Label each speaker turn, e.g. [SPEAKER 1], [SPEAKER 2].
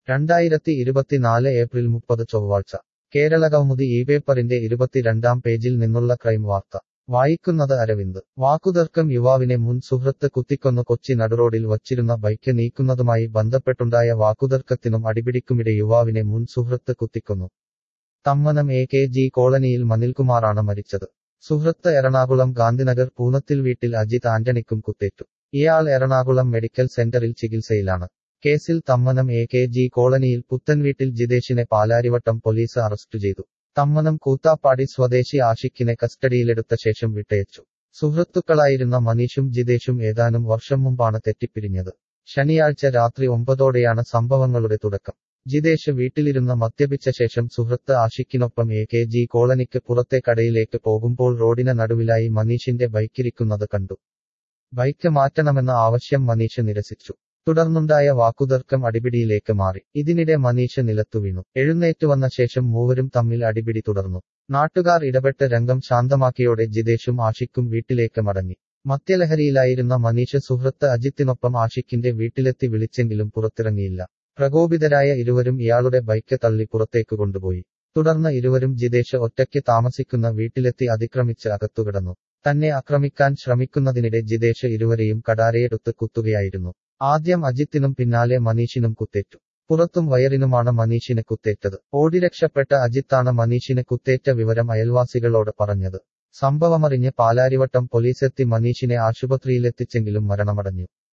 [SPEAKER 1] രണ്ടായിരത്തി ഇരുപത്തിനാല് ഏപ്രിൽ മുപ്പത് ചൊവ്വാഴ്ച കേരളകൗമുദി ഈ പേപ്പറിന്റെ ഇരുപത്തിരണ്ടാം പേജിൽ നിന്നുള്ള ക്രൈം വാർത്ത വായിക്കുന്നത് അരവിന്ദ് വാക്കുതർക്കം യുവാവിനെ മുൻ സുഹൃത്ത് കുത്തിക്കൊന്നു കൊച്ചി നടുറോഡിൽ വച്ചിരുന്ന ബൈക്ക് നീക്കുന്നതുമായി ബന്ധപ്പെട്ടുണ്ടായ വാക്കുതർക്കത്തിനും അടിപിടിക്കുമിടെ യുവാവിനെ മുൻ സുഹൃത്ത് കുത്തിക്കൊന്നു തമ്മനം എ കെ ജി കോളനിയിൽ മനിൽകുമാറാണ് മരിച്ചത് സുഹൃത്ത് എറണാകുളം ഗാന്ധിനഗർ പൂനത്തിൽ വീട്ടിൽ അജിത് ആന്റണിക്കും കുത്തേറ്റു ഇയാൾ എറണാകുളം മെഡിക്കൽ സെന്ററിൽ ചികിത്സയിലാണ് കേസിൽ തമ്മനം എ കെ ജി കോളനിയിൽ പുത്തൻവീട്ടിൽ ജിതേഷിനെ പാലാരിവട്ടം പോലീസ് അറസ്റ്റ് ചെയ്തു തമ്മനം കൂത്താപ്പാടി സ്വദേശി ആഷിഖിനെ കസ്റ്റഡിയിലെടുത്ത ശേഷം വിട്ടയച്ചു സുഹൃത്തുക്കളായിരുന്ന മനീഷും ജിതേഷും ഏതാനും വർഷം മുമ്പാണ് തെറ്റിപ്പിരിഞ്ഞത് ശനിയാഴ്ച രാത്രി ഒമ്പതോടെയാണ് സംഭവങ്ങളുടെ തുടക്കം ജിതേഷ് വീട്ടിലിരുന്ന് മദ്യപിച്ച ശേഷം സുഹൃത്ത് ആഷിഖിനൊപ്പം എ കെ ജി കോളനിക്ക് പുറത്തെ കടയിലേക്ക് പോകുമ്പോൾ റോഡിന് നടുവിലായി മനീഷിന്റെ ബൈക്കിരിക്കുന്നത് കണ്ടു ബൈക്ക് മാറ്റണമെന്ന ആവശ്യം മനീഷ് നിരസിച്ചു തുടർന്നുണ്ടായ വാക്കുതർക്കം അടിപിടിയിലേക്ക് മാറി ഇതിനിടെ മനീഷ് നിലത്തു വീണു എഴുന്നേറ്റ് വന്ന ശേഷം മൂവരും തമ്മിൽ അടിപിടി തുടർന്നു നാട്ടുകാർ ഇടപെട്ട് രംഗം ശാന്തമാക്കിയോടെ ജിതേഷും ആഷിക്കും വീട്ടിലേക്ക് മടങ്ങി മദ്യലഹരിയിലായിരുന്ന മനീഷ് സുഹൃത്ത് അജിത്തിനൊപ്പം ആഷിക്കിന്റെ വീട്ടിലെത്തി വിളിച്ചെങ്കിലും പുറത്തിറങ്ങിയില്ല പ്രകോപിതരായ ഇരുവരും ഇയാളുടെ ബൈക്ക് തള്ളി പുറത്തേക്ക് കൊണ്ടുപോയി തുടർന്ന് ഇരുവരും ജിതേഷ് ഒറ്റയ്ക്ക് താമസിക്കുന്ന വീട്ടിലെത്തി അതിക്രമിച്ച് അകത്തുകിടന്നു തന്നെ ആക്രമിക്കാൻ ശ്രമിക്കുന്നതിനിടെ ജിതേഷ് ഇരുവരെയും കടാരയെടുത്ത് കുത്തുകയായിരുന്നു ആദ്യം അജിത്തിനും പിന്നാലെ മനീഷിനും കുത്തേറ്റു പുറത്തും വയറിനുമാണ് മനീഷിന് കുത്തേറ്റത് ഓടി രക്ഷപ്പെട്ട അജിത്താണ് മനീഷിന് കുത്തേറ്റ വിവരം അയൽവാസികളോട് പറഞ്ഞത് സംഭവമറിഞ്ഞ് പാലാരിവട്ടം പോലീസെത്തി മനീഷിനെ ആശുപത്രിയിലെത്തിച്ചെങ്കിലും മരണമടഞ്ഞു